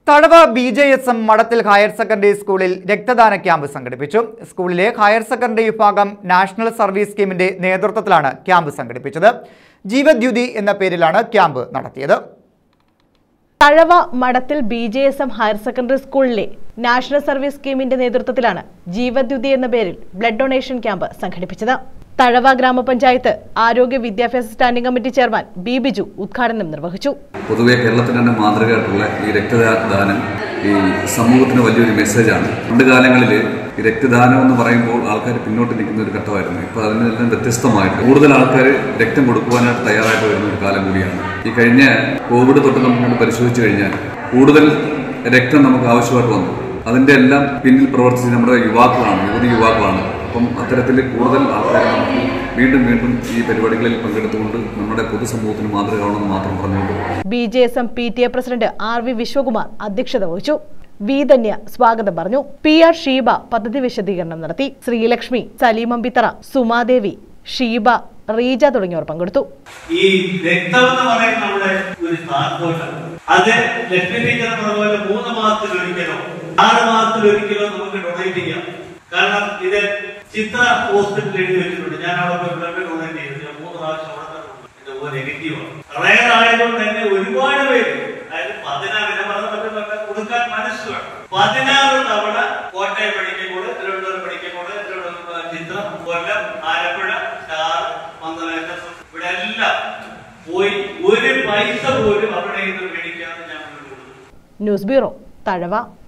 Thazhava B J S M Madathil higher secondary സ്കൂളിൽ രക്തദാന camp സംഘടിപ്പിച്ചു സ്കൂളിലെ ഹയർ സെക്കൻഡറി വിഭാഗം നാഷണൽ സർവീസ് സ്കീമിന്റെ നേതൃത്വത്തിലാണ് ക്യാമ്പ് സംഘടിപ്പിച്ചത് ജീവദ്യുതി എന്ന പേരിലാണ് ക്യാമ്പ് നടത്തിയത് Thazhava Madathil B J S M higher secondary സ്കൂളിലെ നാഷണൽ സർവീസ് സ്കീമിന്റെ നേതൃത്വത്തിലാണ് ജീവദ്യുതി എന്ന പേരിൽ ബ്ലഡ് ഡൊണേഷൻ ക്യാമ്പ് സംഘടിപ്പിച്ചത് തഴവ ഗ്രാമപഞ്ചായത്ത് ആരോഗ്യ വിദ്യാഭ്യാസ standing committee chairman B Biju ഉദ്ഘാടനം നിർവഹിച്ചു പൊതുവെ കേരളത്തിന് തന്നെ മാതൃകയായിട്ടുള്ള ഈ രക്തദാനം ഈ സമൂഹത്തിന് വലിയൊരു മെസ്സേജാണ് പണ്ട് കാലങ്ങളിൽ ഈ രക്തദാനം എന്ന് പറയുമ്പോൾ ആൾക്കാർ പിന്നോട്ട് നിൽക്കുന്ന ഒരു ഘട്ടമായിരുന്നു ഇപ്പോൾ അതിനെല്ലാം വ്യത്യസ്തമായിട്ട് കൂടുതൽ ആൾക്കാർ രക്തം കൊടുക്കുവാനായിട്ട് തയ്യാറായിട്ട് വരുന്ന ഒരു കാലം കൂടിയാണ് ഈ കഴിഞ്ഞ കോവിഡ് തൊട്ട് നമുക്ക് പരിശോധിച്ചു കഴിഞ്ഞാൽ കൂടുതൽ രക്തം നമുക്ക് ആവശ്യമായിട്ട് വന്നു അതിന്റെ എല്ലാം പിന്നിൽ പ്രവർത്തിച്ച് നമ്മുടെ യുവാക്കളാണ് യുവതി യുവാക്കളാണ് അപ്പം അത്തരത്തിൽ കൂടുതൽ ആൾക്കാർ നമുക്ക് വീണ്ടും വീണ്ടും ഈ പരിപാടികളിൽ പങ്കെടുത്തുകൊണ്ട് നമ്മുടെ പൊതുസമൂഹത്തിന് മാതൃകയാണെന്ന് മാത്രം പറഞ്ഞുകൊണ്ട് B J S M P T A president R V Viswakumar അധ്യക്ഷത വഹിച്ചു വി ധന്യ സ്വാഗതം പറഞ്ഞു പി ആർ ഷീബ പദ്ധതി വിശദീകരണം നടത്തി ശ്രീലക്ഷ്മി സലീമമ്പിത്തറ സുമാദേവി ഷീബ റീജ തുടങ്ങിയവർ പങ്കെടുത്തു ഈ രക്തം എന്ന് പറയുന്ന നമ്മുടെ ഒരു താക്കോലാണ് അത് ലക്ഷ്മി ടീച്ചർ പറഞ്ഞ പോലെ മൂന്ന് മാസത്തിൽ ഒരിക്കലോ ആറ് മാസത്തിൽ ഒരിക്കലോ നമുക്ക് ഡൊണേറ്റ് ചെയ്യാം കാരണം ഇത് ചിത്ര ഹോസ്പിറ്റലിൽ എഴുതി വെച്ചിട്ടുണ്ട് ഞാൻ അവിടെ പോയി ബ്ലഡ് ഡൊണേറ്റ് ചെയ്തു ഞാൻ മൂന്ന് പ്രാവശ്യം അവിടെ തന്നെ എന്റെ ഓ നെഗറ്റീവാണ് റയർ ആയതുകൊണ്ട് തന്നെ ഒരുപാട് പേര് അതായത് പതിനാറ് ഞാൻ പറഞ്ഞ പറ്റുന്ന കൊടുക്കാൻ മനസ്സ് വേണം പതിനാറ് തവണ Kottayam medical college Thiruvananthapuram medical college Thiruvananthapuram ചിത്രം കൊല്ലം ആലപ്പുഴ സ്റ്റാർ മന്ദനേശ്വരം ഇവിടെ എല്ലാം പോയി ഒരു പൈസ പോലും അവിടെ നിന്ന് മേടിക്കാതെ ഞാൻ മുന്നോട്ട് പോകുന്നു. News bureau Thazhava